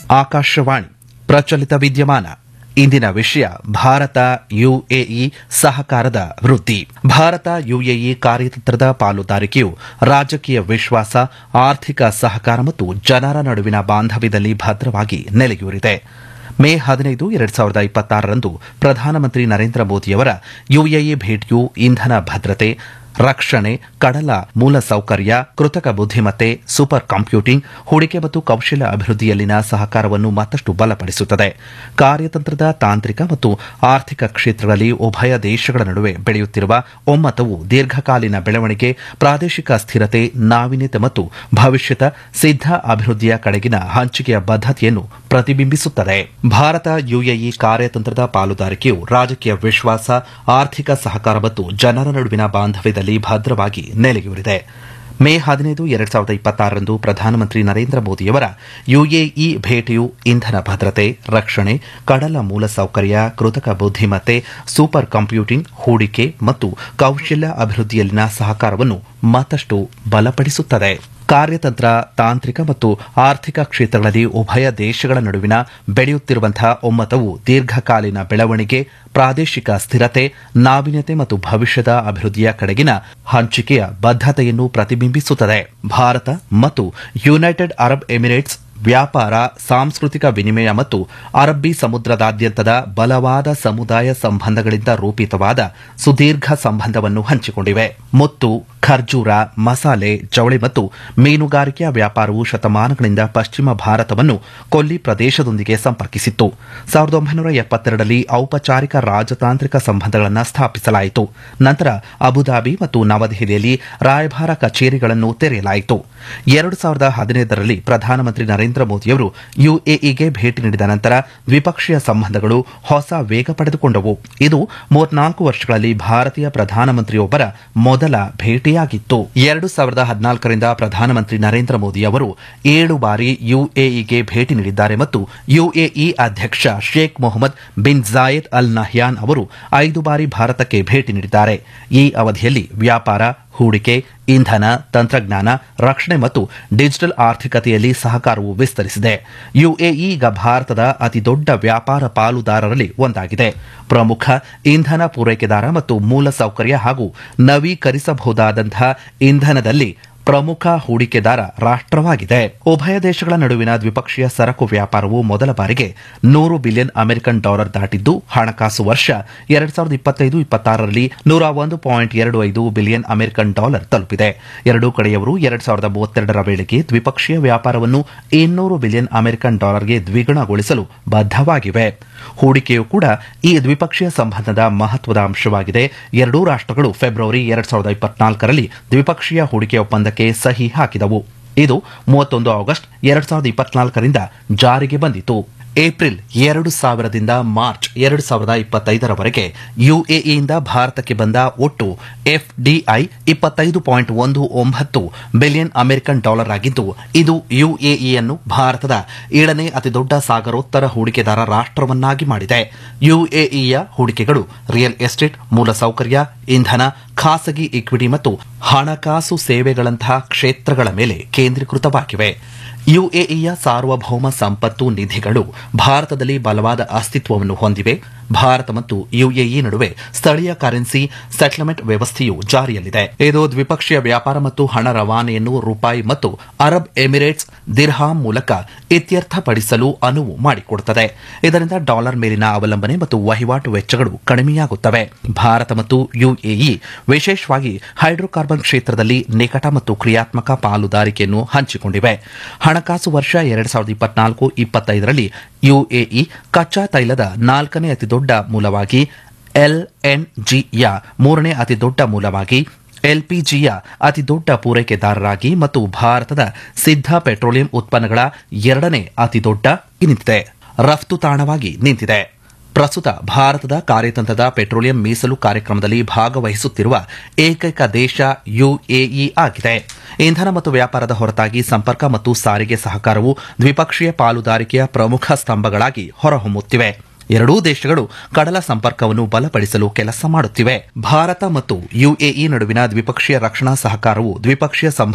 ಆಕಾಶವಾಣಿ ಪ್ರಚಲಿತ ವಿದ್ಯಮಾನ ಇಂದಿನ ವಿಷಯ ಭಾರತ ಯುಎಇ ಸಹಕಾರದ ವೃದ್ಧಿ ಭಾರತ ಯುಎಇ ಕಾರ್ಯತಂತ್ರದ ಪಾಲುದಾರಿಕೆಯು ರಾಜಕೀಯ ವಿಶ್ವಾಸ ಆರ್ಥಿಕ ಸಹಕಾರ ಮತ್ತು ಜನರ ನಡುವಿನ ಬಾಂಧವ್ಯದಲ್ಲಿ ಭದ್ರವಾಗಿ ನೆಲೆಯೂರಿದೆ ಮೇ ಹದಿನೈದು ಎರಡ್ ಸಾವಿರದ ಇಪ್ಪತ್ತಾರರಂದು ಪ್ರಧಾನಮಂತ್ರಿ ನರೇಂದ್ರ ಮೋದಿಯವರ ಯುಎಇ ಭೇಟಿಯು ಇಂಧನ ಭದ್ರತೆ ರಕ್ಷಣೆ ಕಡಲ ಮೂಲಸೌಕರ್ಯ ಕೃತಕ ಬುದ್ದಿಮತ್ತೆ ಸೂಪರ್ ಕಂಪ್ಯೂಟಿಂಗ್ ಹೂಡಿಕೆ ಮತ್ತು ಕೌಶಲ್ಯ ಅಭಿವೃದ್ಧಿಯಲ್ಲಿನ ಸಹಕಾರವನ್ನು ಮತ್ತಷ್ಟು ಬಲಪಡಿಸುತ್ತದೆ ಕಾರ್ಯತಂತ್ರದ ತಾಂತ್ರಿಕ ಮತ್ತು ಆರ್ಥಿಕ ಕ್ಷೇತ್ರಗಳಲ್ಲಿ ಉಭಯ ದೇಶಗಳ ನಡುವೆ ಬೆಳೆಯುತ್ತಿರುವ ಒಮ್ಮತವು ದೀರ್ಘಕಾಲೀನ ಬೆಳವಣಿಗೆ ಪ್ರಾದೇಶಿಕ ಸ್ಥಿರತೆ ನಾವೀನ್ಯತೆ ಮತ್ತು ಭವಿಷ್ಯದ ಸಿದ್ಧ ಅಭಿವೃದ್ಧಿಯ ಕಡೆಗಿನ ಹಂಚಿಕೆಯ ಬದ್ಧತೆಯನ್ನು ಪ್ರತಿಬಿಂಬಿಸುತ್ತದೆ ಭಾರತ ಯುಎಇ ಕಾರ್ಯತಂತ್ರದ ಪಾಲುದಾರಿಕೆಯು ರಾಜಕೀಯ ವಿಶ್ವಾಸ ಆರ್ಥಿಕ ಸಹಕಾರ ಮತ್ತು ಜನರ ನಡುವಿನ ಬಾಂಧವ್ಯದಲ್ಲಿ ಭದ್ರವಾಗಿ ನೆಲೆಯೂರಿದೆ ಮೇ ಹದಿನೈದು ಎರಡ್ ಸಾವಿರದ ಇಪ್ಪತ್ತಾರರಂದು ಪ್ರಧಾನಮಂತ್ರಿ ನರೇಂದ್ರ ಮೋದಿಯವರ ಯುಎಇ ಭೇಟಿಯು ಇಂಧನ ಭದ್ರತೆ ರಕ್ಷಣೆ ಕಡಲ ಮೂಲಸೌಕರ್ಯ ಕೃತಕ ಬುದ್ದಿಮತ್ತೆ ಸೂಪರ್ ಕಂಪ್ಯೂಟಿಂಗ್ ಹೂಡಿಕೆ ಮತ್ತು ಕೌಶಲ್ಯ ಅಭಿವೃದ್ಧಿಯಲ್ಲಿನ ಸಹಕಾರವನ್ನು ಮತ್ತಷ್ಟು ಬಲಪಡಿಸುತ್ತದೆ ಕಾರ್ಯತಂತ್ರ ತಾಂತ್ರಿಕ ಮತ್ತು ಆರ್ಥಿಕ ಕ್ಷೇತ್ರಗಳಲ್ಲಿ ಉಭಯ ದೇಶಗಳ ನಡುವಿನ ಬೆಳೆಯುತ್ತಿರುವಂತಹ ಒಮ್ಮತವು ದೀರ್ಘಕಾಲೀನ ಬೆಳವಣಿಗೆ ಪ್ರಾದೇಶಿಕ ಸ್ಥಿರತೆ ನಾವೀನ್ಯತೆ ಮತ್ತು ಭವಿಷ್ಯದ ಅಭಿವೃದ್ಧಿಯ ಕಡೆಗಿನ ಹಂಚಿಕೆಯ ಬದ್ಧತೆಯನ್ನು ಪ್ರತಿಬಿಂಬಿಸುತ್ತದೆ ಭಾರತ ಮತ್ತು ಯುನೈಟೆಡ್ ಅರಬ್ ಎಮಿರೇಟ್ಸ್ ವ್ಯಾಪಾರ ಸಾಂಸ್ಕೃತಿಕ ವಿನಿಮಯ ಮತ್ತು ಅರಬ್ಬಿ ಸಮುದ್ರದಾದ್ಯಂತದ ಬಲವಾದ ಸಮುದಾಯ ಸಂಬಂಧಗಳಿಂದ ರೂಪಿತವಾದ ಸುದೀರ್ಘ ಸಂಬಂಧವನ್ನು ಹಂಚಿಕೊಂಡಿವೆ ಮುತ್ತು ಖರ್ಜೂರ ಮಸಾಲೆ ಜವಳಿ ಮತ್ತು ಮೀನುಗಾರಿಕೆಯ ವ್ಯಾಪಾರವು ಶತಮಾನಗಳಿಂದ ಪಶ್ಚಿಮ ಭಾರತವನ್ನು ಕೊಲ್ಲಿ ಪ್ರದೇಶದೊಂದಿಗೆ ಸಂಪರ್ಕಿಸಿತ್ತು ಸಾವಿರದ ಒಂಬೈನೂರ ಎಪ್ಪತ್ತೆರಡರಲ್ಲಿ ಔಪಚಾರಿಕ ರಾಜತಾಂತ್ರಿಕ ಸಂಬಂಧಗಳನ್ನು ಸ್ಥಾಪಿಸಲಾಯಿತು ನಂತರ ಅಬುದಾಬಿ ಮತ್ತು ನವದೆಹಲಿಯಲ್ಲಿ ರಾಯಭಾರ ಕಚೇರಿಗಳನ್ನು ತೆರೆಯಲಾಯಿತು ಎರಡು ಸಾವಿರದ ಹದಿನೈದರಲ್ಲಿ ಪ್ರಧಾನಮಂತ್ರಿ ನರೇಂದ್ರ ಮೋದಿಯವರು ಯುಎಇಗೆ ಭೇಟಿ ನೀಡಿದ ನಂತರ ದ್ವಿಪಕ್ಷೀಯ ಸಂಬಂಧಗಳು ಹೊಸ ವೇಗ ಪಡೆದುಕೊಂಡವು ಇದು ಮೂವತ್ನಾಲ್ಕು ವರ್ಷಗಳಲ್ಲಿ ಭಾರತೀಯ ಪ್ರಧಾನಮಂತ್ರಿಯೊಬ್ಬರ ಮೊದಲ ಭೇಟಿಯಾಗಿತ್ತು ಎರಡು ಸಾವಿರದ ಹದಿನಾಲ್ಕರಿಂದ ಪ್ರಧಾನಮಂತ್ರಿ ನರೇಂದ್ರ ಮೋದಿ ಅವರು ಏಳು ಬಾರಿ ಯುಎಇಗೆ ಭೇಟಿ ನೀಡಿದ್ದಾರೆ ಮತ್ತು ಯುಎಇ ಅಧ್ಯಕ್ಷ Sheikh Mohamed bin Zayed Al Nahyan ಅವರು ಐದು ಬಾರಿ ಭಾರತಕ್ಕೆ ಭೇಟಿ ನೀಡಿದ್ದಾರೆ ಈ ಅವಧಿಯಲ್ಲಿ ವ್ಯಾಪಾರ ಹೂಡಿಕೆ ಇಂಧನ ತಂತ್ರಜ್ಞಾನ ರಕ್ಷಣೆ ಮತ್ತು ಡಿಜಿಟಲ್ ಆರ್ಥಿಕತೆಯಲ್ಲಿ ಸಹಕಾರವು ವಿಸ್ತರಿಸಿದೆ ಯುಎಇ ಈಗ ಭಾರತದ ಅತಿದೊಡ್ಡ ವ್ಯಾಪಾರ ಪಾಲುದಾರರಲ್ಲಿ ಒಂದಾಗಿದೆ ಪ್ರಮುಖ ಇಂಧನ ಪೂರೈಕೆದಾರ ಮತ್ತು ಮೂಲಸೌಕರ್ಯ ಹಾಗೂ ನವೀಕರಿಸಬಹುದಾದಂತಹ ಇಂಧನದಲ್ಲಿ ಪ್ರಮುಖ ಹೂಡಿಕೆದಾರ ರಾಷ್ಟವಾಗಿದೆ ಉಭಯ ದೇಶಗಳ ನಡುವಿನ ದ್ವಿಪಕ್ಷೀಯ ಸರಕು ವ್ಯಾಪಾರವು ಮೊದಲ ಬಾರಿಗೆ ನೂರು ಬಿಲಿಯನ್ ಅಮೆರಿಕನ್ ಡಾಲರ್ ದಾಟಿದ್ದು ಹಣಕಾಸು ವರ್ಷ ಎರಡ್ ಸಾವಿರದ ಇಪ್ಪತ್ತೈದು ಇಪ್ಪತ್ತಾರರಲ್ಲಿ ನೂರ ಒಂದು ಪಾಯಿಂಟ್ ಎರಡು ಐದು ಬಿಲಿಯನ್ ಅಮೆರಿಕನ್ ಡಾಲರ್ ತಲುಪಿದೆ ಎರಡೂ ಕಡೆಯವರು ಎರಡ್ ಸಾವಿರದ ಮೂವತ್ತೆರಡರ ವೇಳೆಗೆ ದ್ವಿಪಕ್ಷೀಯ ವ್ಯಾಪಾರವನ್ನು ಇನ್ನೂರು ಬಿಲಿಯನ್ ಅಮೆರಿಕನ್ ಡಾಲರ್ಗೆ ದ್ವಿಗುಣಗೊಳಿಸಲು ಬದ್ಧವಾಗಿವೆ ಹೂಡಿಕೆಯೂ ಕೂಡ ಈ ದ್ವಿಪಕ್ಷೀಯ ಸಂಬಂಧದ ಮಹತ್ವದ ಅಂಶವಾಗಿದೆ ಎರಡೂ ರಾಷ್ಟಗಳು ಫೆಬ್ರವರಿ ಎರಡ್ ಸಾವಿರದ ಇಪ್ಪತ್ನಾಲ್ಕರಲ್ಲಿ ದ್ವಿಪಕ್ಷೀಯ ಹೂಡಿಕೆ ಒಪ್ಪಂದಕ್ಕೆ ಸಹಿ ಹಾಕಿದವು ಇದು ಮೂವತ್ತೊಂದು ಆಗಸ್ಟ್ ಎರಡ್ ಸಾವಿರದ ಇಪ್ಪತ್ನಾಲ್ಕರಿಂದ ಜಾರಿಗೆ ಬಂದಿತು ಏಪ್ರಿಲ್ ಎರಡು ಸಾವಿರದಿಂದ ಮಾರ್ಚ್ ಎರಡು ಸಾವಿರದ ಇಪ್ಪತ್ತೈದರವರೆಗೆ ಯುಎಇಯಿಂದ ಭಾರತಕ್ಕೆ ಬಂದ ಒಟ್ಟು ಎಫ್ಡಿಐ ಇಪ್ಪತ್ತೈದು ಪಾಯಿಂಟ್ ಒಂದು ಒಂಬತ್ತು ಬಿಲಿಯನ್ ಅಮೆರಿಕನ್ ಡಾಲರ್ ಆಗಿದ್ದು ಇದು ಯುಎಇಯನ್ನು ಭಾರತದ ಏಳನೇ ಅತಿದೊಡ್ಡ ಸಾಗರೋತ್ತರ ಹೂಡಿಕೆದಾರ ರಾಷ್ಟವನ್ನಾಗಿ ಮಾಡಿದೆ ಯುಎಇಯ ಹೂಡಿಕೆಗಳು ರಿಯಲ್ ಎಸ್ಟೇಟ್ ಮೂಲಸೌಕರ್ಯ ಇಂಧನ ಖಾಸಗಿ ಇಕ್ವಿಟಿ ಮತ್ತು ಹಣಕಾಸು ಸೇವೆಗಳಂತಹ ಕ್ಷೇತ್ರಗಳ ಮೇಲೆ ಕೇಂದ್ರೀಕೃತವಾಗಿವೆ ಯುಎಇಯ ಸಾರ್ವಭೌಮ ಸಂಪತ್ತು ನಿಧಿಗಳು ಭಾರತದಲ್ಲಿ ಬಲವಾದ ಅಸ್ತಿತ್ವವನ್ನು ಹೊಂದಿವೆ ಭಾರತ ಮತ್ತು ಯುಎಇ ನಡುವೆ ಸ್ಥಳೀಯ ಕರೆನ್ಸಿ ಸೆಟಲ್ಮೆಂಟ್ ವ್ಯವಸ್ಥೆಯು ಜಾರಿಯಲ್ಲಿದೆ ಇದು ದ್ವಿಪಕ್ಷೀಯ ವ್ಯಾಪಾರ ಮತ್ತು ಹಣ ರವಾನೆಯನ್ನು ರೂಪಾಯಿ ಮತ್ತು ಅರಬ್ ಎಮಿರೇಟ್ಸ್ ದಿರ್ಹಾಮ್ ಮೂಲಕ ಇತ್ಯರ್ಥಪಡಿಸಲು ಅನುವು ಮಾಡಿಕೊಡುತ್ತದೆ ಇದರಿಂದ ಡಾಲರ್ ಮೇಲಿನ ಅವಲಂಬನೆ ಮತ್ತು ವಹಿವಾಟು ವೆಚ್ಚಗಳು ಕಡಿಮೆಯಾಗುತ್ತವೆ ಭಾರತ ಮತ್ತು ಯುಎಇ ವಿಶೇಷವಾಗಿ ಹೈಡ್ರೋಕಾರ್ಬನ್ ಕ್ಷೇತ್ರದಲ್ಲಿ ನಿಕಟ ಮತ್ತು ಕ್ರಿಯಾತ್ಮಕ ಪಾಲುದಾರಿಕೆಯನ್ನು ಹಂಚಿಕೊಂಡಿವೆ ಹಣಕಾಸು ವರ್ಷ ಎರಡ್ ಸಾವಿರದ ಇಪ್ಪತ್ನಾಲ್ಕು ಇಪ್ಪತ್ತೈದರಲ್ಲಿ ಯುಎಇ ಕಚ್ಚಾ ತೈಲದ ನಾಲ್ಕನೇ ಅತಿದೊಡ್ಡ ಮೂಲವಾಗಿ ಎಲ್ಎನ್ಜಿಯ ಮೂರನೇ ಅತಿದೊಡ್ಡ ಮೂಲವಾಗಿ ಎಲ್ಪಿಜಿಯ ಅತಿದೊಡ್ಡ ಪೂರೈಕೆದಾರರಾಗಿ ಮತ್ತು ಭಾರತದ ಸಿದ್ಧ ಪೆಟ್ರೋಲಿಯಂ ಉತ್ಪನ್ನಗಳ ಎರಡನೇ ಅತಿದೊಡ್ಡ ನಿಂತಿದೆ ರಫ್ತು ತಾಣವಾಗಿ ನಿಂತಿದೆ ಪ್ರಸ್ತುತ ಭಾರತದ ಕಾರ್ಯತಂತ್ರದ ಪೆಟ್ರೋಲಿಯಂ ಮೀಸಲು ಕಾರ್ಯಕ್ರಮದಲ್ಲಿ ಭಾಗವಹಿಸುತ್ತಿರುವ ಏಕೈಕ ದೇಶ ಯುಎಇ ಆಗಿದೆ ಇಂಧನ ಮತ್ತು ವ್ಯಾಪಾರದ ಹೊರತಾಗಿ ಸಂಪರ್ಕ ಮತ್ತು ಸಾರಿಗೆ ಸಹಕಾರವು ದ್ವಿಪಕ್ಷೀಯ ಪಾಲುದಾರಿಕೆಯ ಪ್ರಮುಖ ಸ್ತಂಭಗಳಾಗಿ ಹೊರಹೊಮ್ಮುತ್ತಿವೆ ಎರಡೂ ದೇಶಗಳು ಕಡಲ ಸಂಪರ್ಕವನ್ನು ಬಲಪಡಿಸಲು ಕೆಲಸ ಮಾಡುತ್ತಿವೆ ಭಾರತ ಮತ್ತು ಯುಎಇ ನಡುವಿನ ದ್ವಿಪಕ್ಷೀಯ ರಕ್ಷಣಾ ಸಹಕಾರವು ದ್ವಿಪಕ್ಷೀಯ